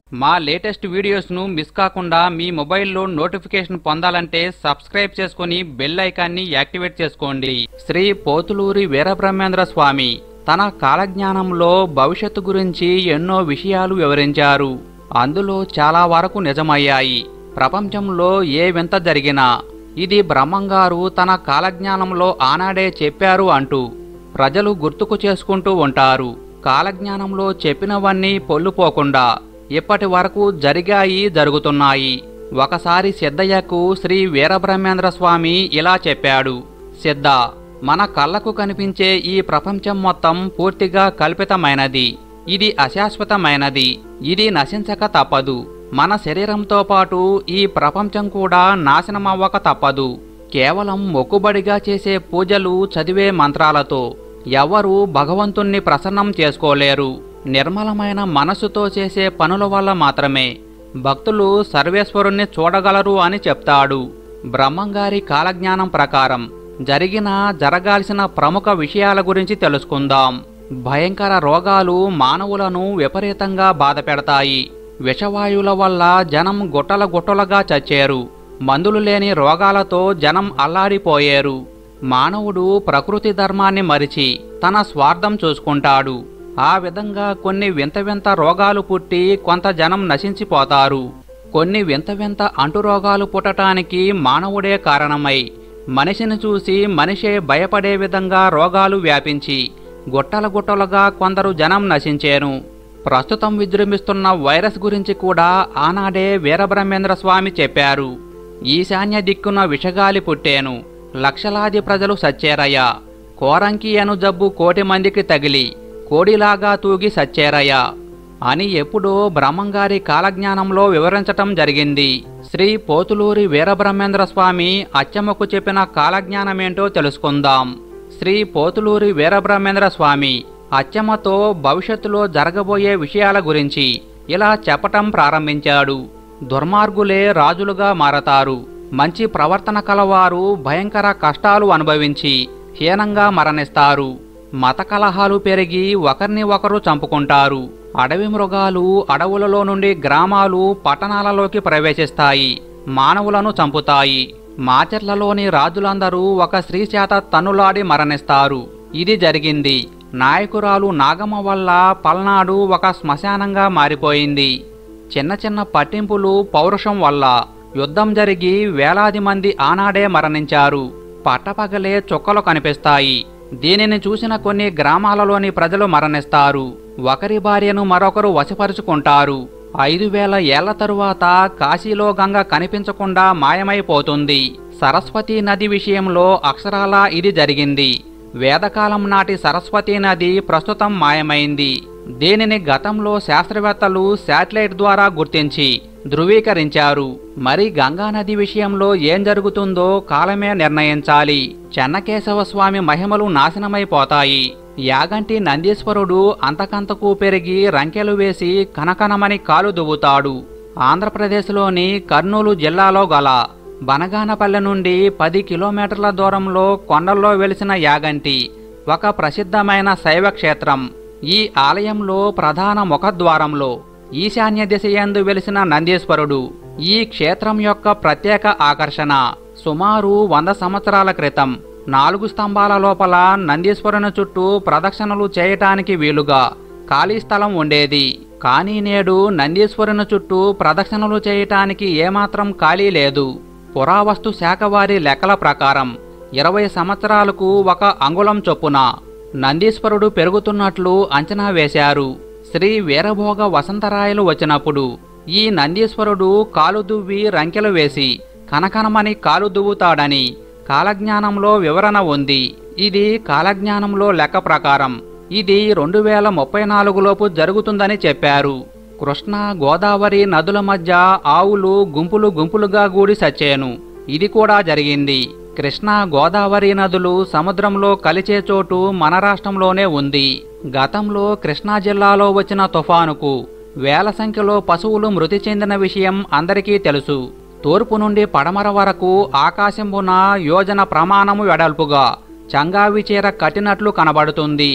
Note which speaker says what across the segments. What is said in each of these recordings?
Speaker 1: మా latest వీడియోస్ను miss కాకుండా మీ మొబైల్లో నోటిఫికేషన్ పొందాలంటే సబ్స్క్రైబ్ చేసుకుని బెల్ ఐకాన్ని యాక్టివేట్ చేసుకోండి శ్రీ పోతులూరి వీరబ్రహ్మేంద్ర స్వామి తన కాలజ్ఞానంలో భవిష్యత్తు గురించి ఎన్నో విషయాలు వివరించారు అందులో చాలా వరకు నిజమయ్యాయి ప్రపంచంలో ఏ వింత జరిగినా ఇది బ్రహ్మంగారు తన కాలజ్ఞానంలో ఆనాడే చెప్పారు అంటూ ప్రజలు గుర్తుకు చేసుకుంటూ ఉంటారు కాలజ్ఞానంలో చెప్పినవన్నీ పొల్లుపోకుండా ఇప్పటి వరకు జరిగాయి జరుగుతున్నాయి ఒకసారి సిద్ధయ్యకు శ్రీ వీరబ్రహ్మేంద్ర స్వామి ఇలా చెప్పాడు సిద్ధ మన కళ్ళకు కనిపించే ఈ ప్రపంచం మొత్తం పూర్తిగా కల్పితమైనది ఇది అశాశ్వతమైనది ఇది నశించక తప్పదు మన శరీరంతో పాటు ఈ ప్రపంచం కూడా నాశనమవ్వక తప్పదు కేవలం మొక్కుబడిగా చేసే పూజలు చదివే మంత్రాలతో ఎవరు భగవంతుణ్ణి ప్రసన్నం చేసుకోలేరు నిర్మలమైన మనసుతో చేసే పనుల వల్ల మాత్రమే భక్తులు సర్వేశ్వరుణ్ణి చూడగలరు అని చెప్తాడు బ్రహ్మంగారి కాలజ్ఞానం ప్రకారం జరిగిన జరగాల్సిన ప్రముఖ విషయాల గురించి తెలుసుకుందాం భయంకర రోగాలు మానవులను విపరీతంగా బాధపెడతాయి విషవాయువుల వల్ల జనం గుట్టల గుట్టలుగా చచ్చారు మందులు లేని రోగాలతో జనం అల్లాడిపోయారు మానవుడు ప్రకృతి ధర్మాన్ని మరిచి తన స్వార్థం చూసుకుంటాడు ఆ విధంగా కొన్ని వింత వింత రోగాలు పుట్టి కొంత జనం నశించిపోతారు కొన్ని వింత వింత అంటురోగాలు పుట్టటానికి మానవుడే కారణమై మనిషిని చూసి మనిషే భయపడే విధంగా రోగాలు వ్యాపించి గుట్టల గుట్టలుగా కొందరు జనం నశించారు ప్రస్తుతం విజృంభిస్తున్న వైరస్ గురించి కూడా ఆనాడే వీరబ్రహ్మేంద్ర స్వామి చెప్పారు ఈశాన్య దిక్కున విషగాలి పుట్టేను లక్షలాది ప్రజలు సచ్చేరయ్యా కోరంకి అను జబ్బు కోటి మందికి తగిలి కోడిలాగా తూగి సచ్చేరయ్యా అని ఎప్పుడో బ్రహ్మంగారి కాలజ్ఞానంలో వివరించటం జరిగింది శ్రీ పోతులూరి వీరబ్రహ్మేంద్ర స్వామి అచ్చమ్మకు చెప్పిన కాలజ్ఞానమేంటో తెలుసుకుందాం శ్రీ పోతులూరి వీరబ్రహ్మేంద్ర స్వామి అచ్చమ్మతో భవిష్యత్తులో జరగబోయే విషయాల గురించి ఇలా చెప్పటం ప్రారంభించాడు దుర్మార్గులే రాజులుగా మారతారు మంచి ప్రవర్తన కలవారు భయంకర కష్టాలు అనుభవించి హీనంగా మరణిస్తారు మత కలహాలు పెరిగి ఒకరిని ఒకరు చంపుకుంటారు అడవి మృగాలు అడవులలో నుండి గ్రామాలు పట్టణాలలోకి ప్రవేశిస్తాయి మానవులను చంపుతాయి మాచర్లలోని రాజులందరూ ఒక స్త్రీ చేత తన్నులాడి మరణిస్తారు ఇది జరిగింది నాయకురాలు నాగమ్మ వల్ల పల్నాడు ఒక శ్మశానంగా మారిపోయింది చిన్న చిన్న పట్టింపులు పౌరుషం వల్ల యుద్ధం జరిగి వేలాది మంది ఆనాడే మరణించారు పట్టపగలే చుక్కలు కనిపిస్తాయి దీనిని చూసిన కొన్ని గ్రామాలలోని ప్రజలు మరణిస్తారు ఒకరి భార్యను మరొకరు వశపరుచుకుంటారు ఐదు వేల ఏళ్ల తరువాత కాశీలో గంగ కనిపించకుండా మాయమైపోతుంది సరస్వతీ నది విషయంలో అక్షరాలా ఇది జరిగింది వేదకాలం నాటి సరస్వతీ నది ప్రస్తుతం మాయమైంది దీనిని గతంలో శాస్త్రవేత్తలు శాటిలైట్ ద్వారా గుర్తించి ధృవీకరించారు మరి గంగా నది విషయంలో ఏం జరుగుతుందో కాలమే నిర్ణయించాలి చెన్నకేశవ స్వామి మహిమలు నాశనమైపోతాయి యాగంటి నందీశ్వరుడు అంతకంతకు పెరిగి రంకెలు వేసి కనకనమని కాలు దువ్వుతాడు ఆంధ్రప్రదేశ్లోని కర్నూలు జిల్లాలో గల బనగానపల్లె నుండి పది కిలోమీటర్ల దూరంలో కొండల్లో వెలిసిన యాగంటి ఒక ప్రసిద్ధమైన శైవ క్షేత్రం ఈ ఆలయంలో ప్రధాన ముఖద్వారంలో ఈశాన్య దిశయందు వెలిసిన నందీశ్వరుడు ఈ క్షేత్రం యొక్క ప్రత్యేక ఆకర్షణ సుమారు వంద సంవత్సరాల క్రితం నాలుగు స్తంభాల లోపల నందీశ్వరుని చుట్టూ ప్రదక్షిణలు చేయటానికి వీలుగా ఖాళీ స్థలం ఉండేది కానీ నేడు నందీశ్వరుని చుట్టూ ప్రదక్షిణలు చేయటానికి ఏమాత్రం ఖాళీ లేదు పురావస్తు శాఖ వారి లెక్కల ప్రకారం ఇరవై సంవత్సరాలకు ఒక అంగుళం చొప్పున నందీశ్వరుడు పెరుగుతున్నట్లు అంచనా వేశారు శ్రీ వీరభోగ వసంతరాయలు వచ్చినప్పుడు ఈ నందీశ్వరుడు కాలు దువ్వి రంకెలు వేసి కనకనమని కాలు దువ్వుతాడని కాలజ్ఞానంలో వివరణ ఉంది ఇది కాలజ్ఞానంలో లెక్క ప్రకారం ఇది రెండు వేల ముప్పై నాలుగులోపు జరుగుతుందని చెప్పారు కృష్ణ గోదావరి నదుల మధ్య ఆవులు గుంపులు గుంపులుగా గూడి సచ్చేను ఇది కూడా జరిగింది కృష్ణా గోదావరి నదులు సముద్రంలో కలిచే చోటు మన రాష్ట్రంలోనే ఉంది గతంలో కృష్ణా జిల్లాలో వచ్చిన తుఫానుకు వేల సంఖ్యలో పశువులు మృతి చెందిన విషయం అందరికీ తెలుసు తూర్పు నుండి పడమర వరకు ఆకాశంబున యోజన ప్రమాణము వెడల్పుగా చంగావి చీర కట్టినట్లు కనబడుతుంది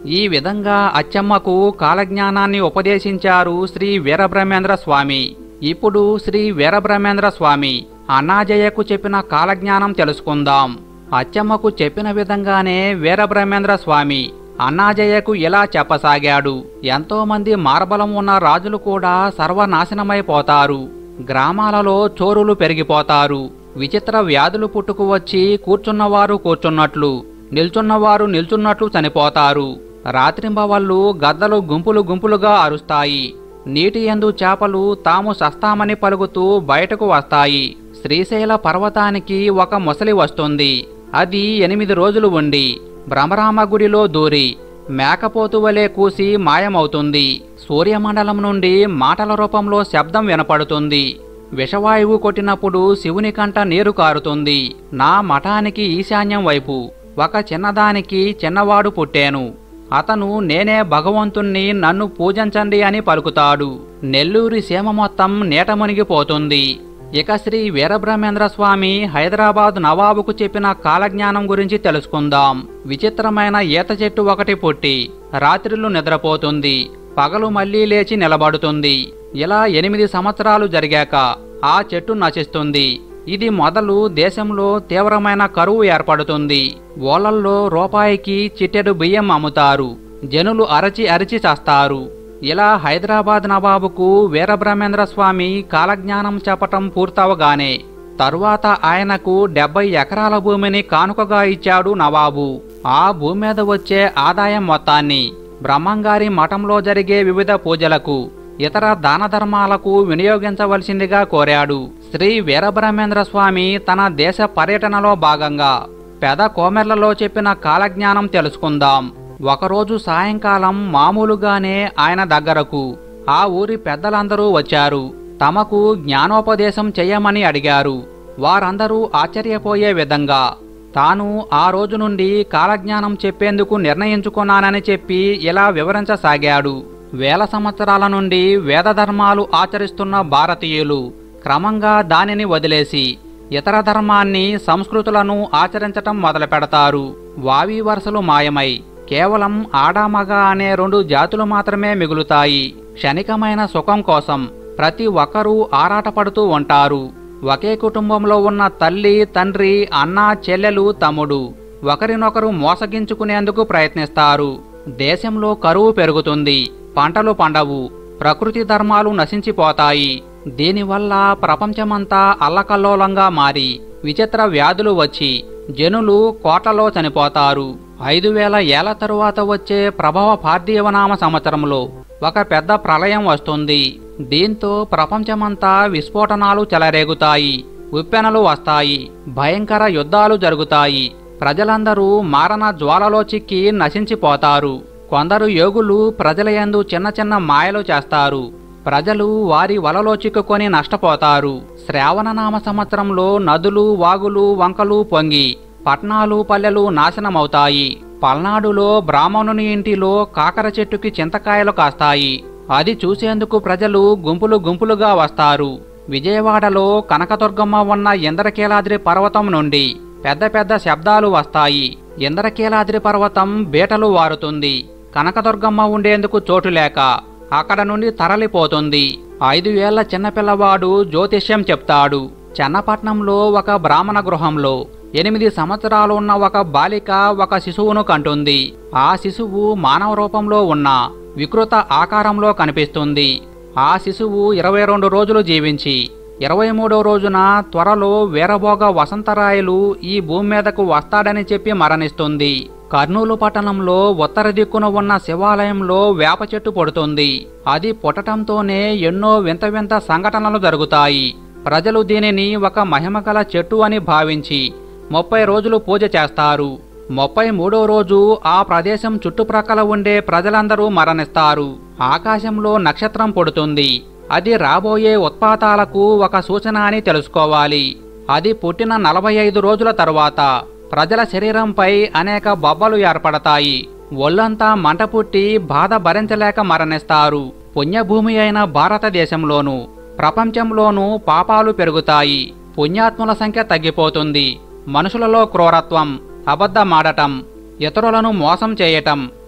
Speaker 1: ఈ విధంగా అచ్చమ్మకు కాలజ్ఞానాన్ని ఉపదేశించారు శ్రీ వీరబ్రహ్మేంద్ర స్వామి ఇప్పుడు శ్రీ వీరబ్రహ్మేంద్ర స్వామి అన్నాజయ్యకు చెప్పిన కాలజ్ఞానం తెలుసుకుందాం అచ్చమ్మకు చెప్పిన విధంగానే వీరబ్రహ్మేంద్ర స్వామి అన్నాజయ్యకు ఇలా చెప్పసాగాడు ఎంతో మంది మార్బలం ఉన్న రాజులు కూడా సర్వనాశనమైపోతారు గ్రామాలలో చోరులు పెరిగిపోతారు విచిత్ర వ్యాధులు పుట్టుకు వచ్చి కూర్చున్నవారు కూర్చున్నట్లు నిల్చున్నవారు నిల్చున్నట్లు చనిపోతారు రాత్రింబవళ్ళు గద్దలు గుంపులు గుంపులుగా అరుస్తాయి నీటి ఎందు చేపలు తాము సస్తామని పలుకుతూ బయటకు వస్తాయి శ్రీశైల పర్వతానికి ఒక ముసలి వస్తుంది అది ఎనిమిది రోజులు ఉండి భ్రమరామ గుడిలో దూరి మేకపోతు వలె కూసి మాయమవుతుంది సూర్యమండలం నుండి మాటల రూపంలో శబ్దం వినపడుతుంది విషవాయువు కొట్టినప్పుడు శివుని కంట నీరు కారుతుంది నా మఠానికి ఈశాన్యం వైపు ఒక చిన్నదానికి చిన్నవాడు పుట్టాను అతను నేనే భగవంతుణ్ణి నన్ను పూజించండి అని పలుకుతాడు నెల్లూరి సీమ మొత్తం నీట మునిగిపోతుంది ఇక శ్రీ వీరబ్రహ్మేంద్ర స్వామి హైదరాబాద్ నవాబుకు చెప్పిన కాలజ్ఞానం గురించి తెలుసుకుందాం విచిత్రమైన ఈత చెట్టు ఒకటి పుట్టి రాత్రిళ్ళు నిద్రపోతుంది పగలు మళ్ళీ లేచి నిలబడుతుంది ఇలా ఎనిమిది సంవత్సరాలు జరిగాక ఆ చెట్టు నశిస్తుంది ఇది మొదలు దేశంలో తీవ్రమైన కరువు ఏర్పడుతుంది ఓలల్లో రూపాయికి చిట్టెడు బియ్యం అమ్ముతారు జనులు అరచి అరిచి చస్తారు ఇలా హైదరాబాద్ నవాబుకు వీరబ్రహ్మేంద్ర స్వామి కాలజ్ఞానం చెప్పటం పూర్తవగానే తరువాత ఆయనకు డెబ్బై ఎకరాల భూమిని కానుకగా ఇచ్చాడు నవాబు ఆ భూమి మీద వచ్చే ఆదాయం మొత్తాన్ని బ్రహ్మంగారి మఠంలో జరిగే వివిధ పూజలకు ఇతర దాన ధర్మాలకు వినియోగించవలసిందిగా కోరాడు శ్రీ వీరబ్రహ్మేంద్ర స్వామి తన దేశ పర్యటనలో భాగంగా పెద కోమెర్లలో చెప్పిన కాలజ్ఞానం తెలుసుకుందాం ఒకరోజు సాయంకాలం మామూలుగానే ఆయన దగ్గరకు ఆ ఊరి పెద్దలందరూ వచ్చారు తమకు జ్ఞానోపదేశం చెయ్యమని అడిగారు వారందరూ ఆశ్చర్యపోయే విధంగా తాను ఆ రోజు నుండి కాలజ్ఞానం చెప్పేందుకు నిర్ణయించుకున్నానని చెప్పి ఇలా వివరించసాగాడు వేల సంవత్సరాల నుండి వేదధర్మాలు ఆచరిస్తున్న భారతీయులు క్రమంగా దానిని వదిలేసి ఇతర ధర్మాన్ని సంస్కృతులను ఆచరించటం మొదలు పెడతారు వావి వరుసలు మాయమై కేవలం ఆడామగ అనే రెండు జాతులు మాత్రమే మిగులుతాయి క్షణికమైన సుఖం కోసం ప్రతి ఒక్కరూ ఆరాటపడుతూ ఉంటారు ఒకే కుటుంబంలో ఉన్న తల్లి తండ్రి అన్న చెల్లెలు తమ్ముడు ఒకరినొకరు మోసగించుకునేందుకు ప్రయత్నిస్తారు దేశంలో కరువు పెరుగుతుంది పంటలు పండవు ప్రకృతి ధర్మాలు నశించిపోతాయి దీనివల్ల ప్రపంచమంతా అల్లకల్లోలంగా మారి విచిత్ర వ్యాధులు వచ్చి జనులు కోట్లలో చనిపోతారు ఐదు వేల ఏళ్ల తరువాత వచ్చే ప్రభవ పార్థివనామ సంవత్సరంలో ఒక పెద్ద ప్రళయం వస్తుంది దీంతో ప్రపంచమంతా విస్ఫోటనాలు చెలరేగుతాయి ఉప్పెనలు వస్తాయి భయంకర యుద్ధాలు జరుగుతాయి ప్రజలందరూ మారణ జ్వాలలో చిక్కి నశించిపోతారు కొందరు యోగులు ప్రజల యందు చిన్న చిన్న మాయలు చేస్తారు ప్రజలు వారి వలలో చిక్కుకొని నష్టపోతారు శ్రావణనామ సంవత్సరంలో నదులు వాగులు వంకలు పొంగి పట్నాలు పల్లెలు నాశనమవుతాయి పల్నాడులో బ్రాహ్మణుని ఇంటిలో కాకర చెట్టుకి చింతకాయలు కాస్తాయి అది చూసేందుకు ప్రజలు గుంపులు గుంపులుగా వస్తారు విజయవాడలో కనకదుర్గమ్మ ఉన్న ఇంద్రకీలాద్రి పర్వతం నుండి పెద్ద పెద్ద శబ్దాలు వస్తాయి ఇంద్రకీలాద్రి పర్వతం బీటలు వారుతుంది కనకదుర్గమ్మ ఉండేందుకు చోటు లేక అక్కడ నుండి తరలిపోతుంది ఐదు ఏళ్ల చిన్నపిల్లవాడు జ్యోతిష్యం చెప్తాడు చెన్నపట్నంలో ఒక బ్రాహ్మణ గృహంలో ఎనిమిది సంవత్సరాలు ఉన్న ఒక బాలిక ఒక శిశువును కంటుంది ఆ శిశువు మానవ రూపంలో ఉన్న వికృత ఆకారంలో కనిపిస్తుంది ఆ శిశువు ఇరవై రెండు రోజులు జీవించి ఇరవై మూడో రోజున త్వరలో వీరభోగ వసంతరాయలు ఈ భూమి మీదకు వస్తాడని చెప్పి మరణిస్తుంది కర్నూలు పట్టణంలో ఉత్తర దిక్కున ఉన్న శివాలయంలో వేప చెట్టు పుడుతుంది అది పుట్టటంతోనే ఎన్నో వింత వింత సంఘటనలు జరుగుతాయి ప్రజలు దీనిని ఒక మహిమగల చెట్టు అని భావించి ముప్పై రోజులు పూజ చేస్తారు ముప్పై మూడో రోజు ఆ ప్రదేశం చుట్టుప్రక్కల ఉండే ప్రజలందరూ మరణిస్తారు ఆకాశంలో నక్షత్రం పుడుతుంది అది రాబోయే ఉత్పాతాలకు ఒక సూచన అని తెలుసుకోవాలి అది పుట్టిన నలభై ఐదు రోజుల తరువాత ప్రజల శరీరంపై అనేక బొబ్బలు ఏర్పడతాయి ఒళ్ళంతా మంట పుట్టి బాధ భరించలేక మరణిస్తారు పుణ్యభూమి అయిన భారతదేశంలోనూ ప్రపంచంలోనూ పాపాలు పెరుగుతాయి పుణ్యాత్ముల సంఖ్య తగ్గిపోతుంది మనుషులలో క్రూరత్వం అబద్ధమాడటం ఇతరులను మోసం చేయటం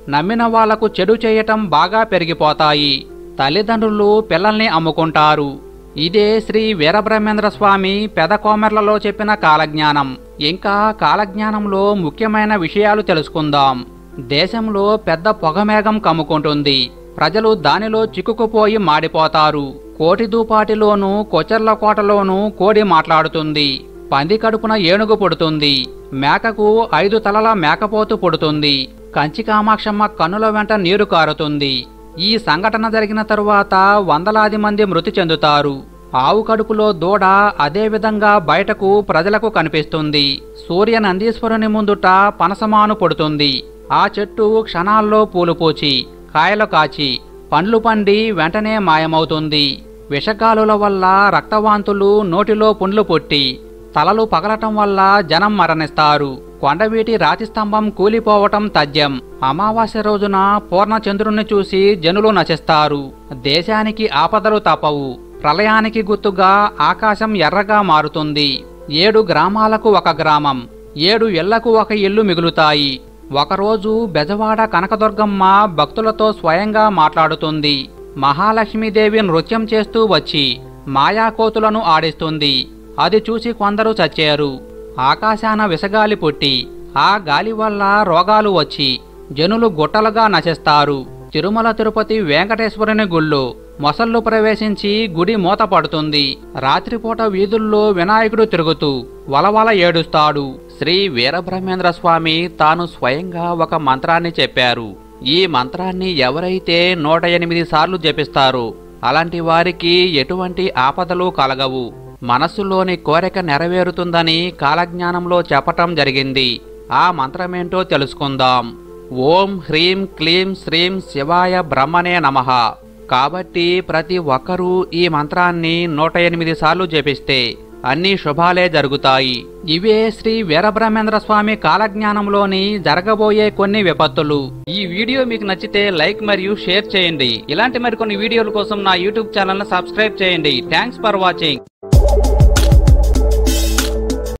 Speaker 1: నమ్మిన వాళ్లకు చెడు చేయటం బాగా పెరిగిపోతాయి తల్లిదండ్రులు పిల్లల్ని అమ్ముకుంటారు ఇదే శ్రీ వీరబ్రహ్మేంద్ర స్వామి పెదకోమెర్లలో చెప్పిన కాలజ్ఞానం ఇంకా కాలజ్ఞానంలో ముఖ్యమైన విషయాలు తెలుసుకుందాం దేశంలో పెద్ద పొగమేఘం కమ్ముకుంటుంది ప్రజలు దానిలో చిక్కుకుపోయి మాడిపోతారు కోటి దూపాటిలోనూ కొచెర్ల కోటలోనూ కోడి మాట్లాడుతుంది పంది కడుపున ఏనుగు పుడుతుంది మేకకు ఐదు తలల మేకపోతు పుడుతుంది కంచి కామాక్షమ్మ కన్నుల వెంట నీరు కారుతుంది ఈ సంఘటన జరిగిన తరువాత వందలాది మంది మృతి చెందుతారు ఆవు కడుపులో దూడ అదే విధంగా బయటకు ప్రజలకు కనిపిస్తుంది సూర్య నందీశ్వరుని ముందుట పనసమాను పుడుతుంది ఆ చెట్టు క్షణాల్లో పూలు పూచి కాయలు కాచి పండ్లు పండి వెంటనే మాయమవుతుంది విషగాలుల వల్ల రక్తవాంతులు నోటిలో పుండ్లు పుట్టి తలలు పగలటం వల్ల జనం మరణిస్తారు కొండవీటి రాతి స్తంభం కూలిపోవటం తథ్యం అమావాస్య రోజున పూర్ణచంద్రుణ్ణి చూసి జనులు నశిస్తారు దేశానికి ఆపదలు తప్పవు ప్రళయానికి గుర్తుగా ఆకాశం ఎర్రగా మారుతుంది ఏడు గ్రామాలకు ఒక గ్రామం ఏడు ఇళ్లకు ఒక ఇల్లు మిగులుతాయి ఒకరోజు బెజవాడ కనకదుర్గమ్మ భక్తులతో స్వయంగా మాట్లాడుతుంది మహాలక్ష్మీదేవి నృత్యం చేస్తూ వచ్చి మాయాకోతులను ఆడిస్తుంది అది చూసి కొందరు చచ్చారు ఆకాశాన విసగాలి పుట్టి ఆ గాలి వల్ల రోగాలు వచ్చి జనులు గుట్టలుగా నశిస్తారు తిరుమల తిరుపతి వెంకటేశ్వరుని గుళ్ళు మొసళ్ళు ప్రవేశించి గుడి మూతపడుతుంది రాత్రిపూట వీధుల్లో వినాయకుడు తిరుగుతూ వలవల ఏడుస్తాడు శ్రీ వీరబ్రహ్మేంద్ర స్వామి తాను స్వయంగా ఒక మంత్రాన్ని చెప్పారు ఈ మంత్రాన్ని ఎవరైతే నూట ఎనిమిది సార్లు జపిస్తారో అలాంటి వారికి ఎటువంటి ఆపదలు కలగవు మనస్సులోని కోరిక నెరవేరుతుందని కాలజ్ఞానంలో చెప్పటం జరిగింది ఆ మంత్రమేంటో తెలుసుకుందాం ఓం హ్రీం క్లీం శ్రీం శివాయ బ్రహ్మనే నమః కాబట్టి ప్రతి ఒక్కరూ ఈ మంత్రాన్ని నూట ఎనిమిది సార్లు జపిస్తే అన్ని శుభాలే జరుగుతాయి ఇవే శ్రీ వీరబ్రహ్మేంద్ర స్వామి కాలజ్ఞానంలోని జరగబోయే కొన్ని విపత్తులు ఈ వీడియో మీకు నచ్చితే లైక్ మరియు షేర్ చేయండి ఇలాంటి మరికొన్ని వీడియోల కోసం నా యూట్యూబ్ ఛానల్ సబ్స్క్రైబ్ చేయండి థ్యాంక్స్ ఫర్ వాచింగ్